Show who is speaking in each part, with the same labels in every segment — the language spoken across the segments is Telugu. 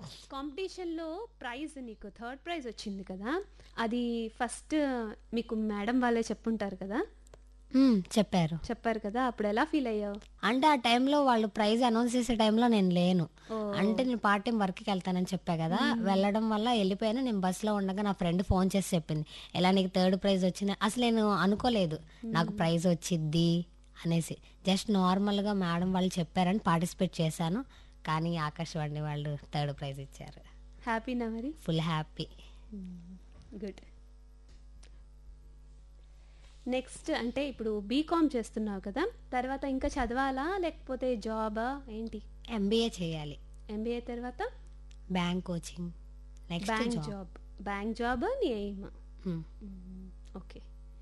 Speaker 1: కాంపిటీషన్లో ప్రైజ్ నీకు థర్డ్ ప్రైజ్ వచ్చింది కదా అది ఫస్ట్ మీకు మేడం వాళ్ళే చెప్పుంటారు కదా
Speaker 2: మ్మ్, చెప్పారు
Speaker 1: చెప్పారు కదా అప్పుడు ఎలా ఫీల్ అయ్యావు
Speaker 2: అంటే ఆ టైంలో వాళ్ళు ప్రైజ్ అనౌన్స్ చేసే టైంలో నేను లేను
Speaker 1: ఓ.
Speaker 2: అంటే నేను పార్ట్ టైం వర్క్కి వెళ్తానని చెప్పా కదా వెళ్ళడం వల్ల వెళ్ళిపోయాను నేను బస్సులో ఉండగా నా ఫ్రెండ్ ఫోన్ చేసి చెప్పింది ఎలా నీకు థర్డ్ ప్రైజ్ వచ్చింది అసలు నేను అనుకోలేదు నాకు ప్రైజ్ వచ్చిద్ది అనేసి జస్ట్ నార్మల్గా మేడం వాళ్ళు చెప్పారని పార్టిసిపేట్ చేశాను కానీ ఆకాశవాణి వాళ్ళు థర్డ్ ప్రైజ్ ఇచ్చారు
Speaker 1: హ్యాపీనా మరి
Speaker 2: ఫుల్ హ్యాపీ
Speaker 1: గుడ్ నెక్స్ట్ అంటే ఇప్పుడు బీకామ్ చేస్తున్నావు కదా తర్వాత ఇంకా చదవాలా లేకపోతే జాబా ఏంటి
Speaker 2: ఎంబీఏ చేయాలి
Speaker 1: ఎంబీఏ తర్వాత
Speaker 2: bank coaching next
Speaker 1: bank
Speaker 2: job
Speaker 1: job bank job నీ ఎయిమ్ ఓకే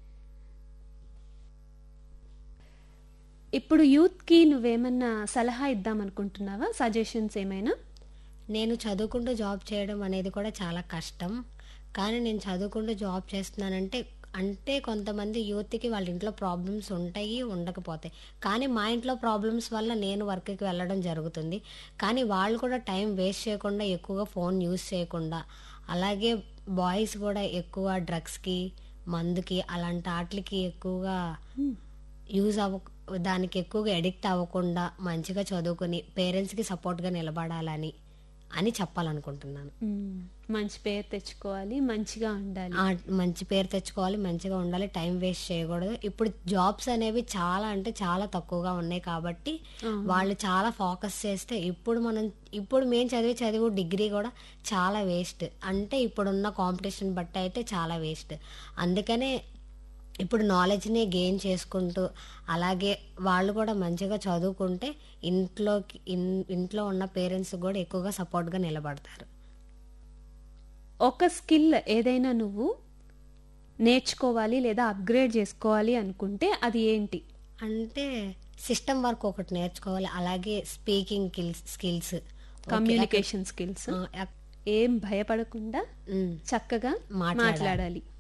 Speaker 1: ఇప్పుడు యూత్కి నువ్వేమన్నా సలహా ఇద్దాం అనుకుంటున్నావా సజెషన్స్ ఏమైనా
Speaker 2: నేను చదువుకుంటూ జాబ్ చేయడం అనేది కూడా చాలా కష్టం కానీ నేను చదువుకుంటూ జాబ్ చేస్తున్నానంటే అంటే కొంతమంది యూత్కి వాళ్ళ ఇంట్లో ప్రాబ్లమ్స్ ఉంటాయి ఉండకపోతాయి కానీ మా ఇంట్లో ప్రాబ్లమ్స్ వల్ల నేను వర్క్కి వెళ్ళడం జరుగుతుంది కానీ వాళ్ళు కూడా టైం వేస్ట్ చేయకుండా ఎక్కువగా ఫోన్ యూస్ చేయకుండా అలాగే బాయ్స్ కూడా ఎక్కువ డ్రగ్స్కి మందుకి అలాంటి వాటికి ఎక్కువగా యూజ్ అవ్వ దానికి ఎక్కువగా ఎడిక్ట్ అవ్వకుండా మంచిగా చదువుకుని పేరెంట్స్కి సపోర్ట్గా నిలబడాలని అని చెప్పాలనుకుంటున్నాను
Speaker 1: మంచి పేరు తెచ్చుకోవాలి మంచిగా ఉండాలి
Speaker 2: ఆ, మంచి పేరు తెచ్చుకోవాలి మంచిగా ఉండాలి టైం వేస్ట్ చేయకూడదు ఇప్పుడు జాబ్స్ అనేవి చాలా అంటే చాలా తక్కువగా ఉన్నాయి కాబట్టి వాళ్ళు చాలా ఫోకస్ చేస్తే ఇప్పుడు మనం ఇప్పుడు మేము చదివి చదివి డిగ్రీ కూడా చాలా వేస్ట్ అంటే ఇప్పుడున్న కాంపిటీషన్ బట్టి అయితే చాలా వేస్ట్ అందుకనే ఇప్పుడు నాలెడ్జ్ని గెయిన్ చేసుకుంటూ అలాగే వాళ్ళు కూడా మంచిగా చదువుకుంటే ఇంట్లోకి ఇన్- ఇంట్లో ఉన్న పేరెంట్స్ కూడా ఎక్కువగా సపోర్ట్గా నిలబడతారు
Speaker 1: ఒక స్కిల్ ఏదైనా నువ్వు నేర్చుకోవాలి లేదా అప్గ్రేడ్ చేసుకోవాలి అనుకుంటే అది ఏంటి
Speaker 2: అంటే సిస్టమ్ వర్క్ ఒకటి నేర్చుకోవాలి అలాగే స్పీకింగ్ స్కిల్స్
Speaker 1: కమ్యూనికేషన్ స్కిల్స్ ఏం భయపడకుండా చక్కగా
Speaker 2: మాట్లాడాలి.
Speaker 1: మాట్లాడాలి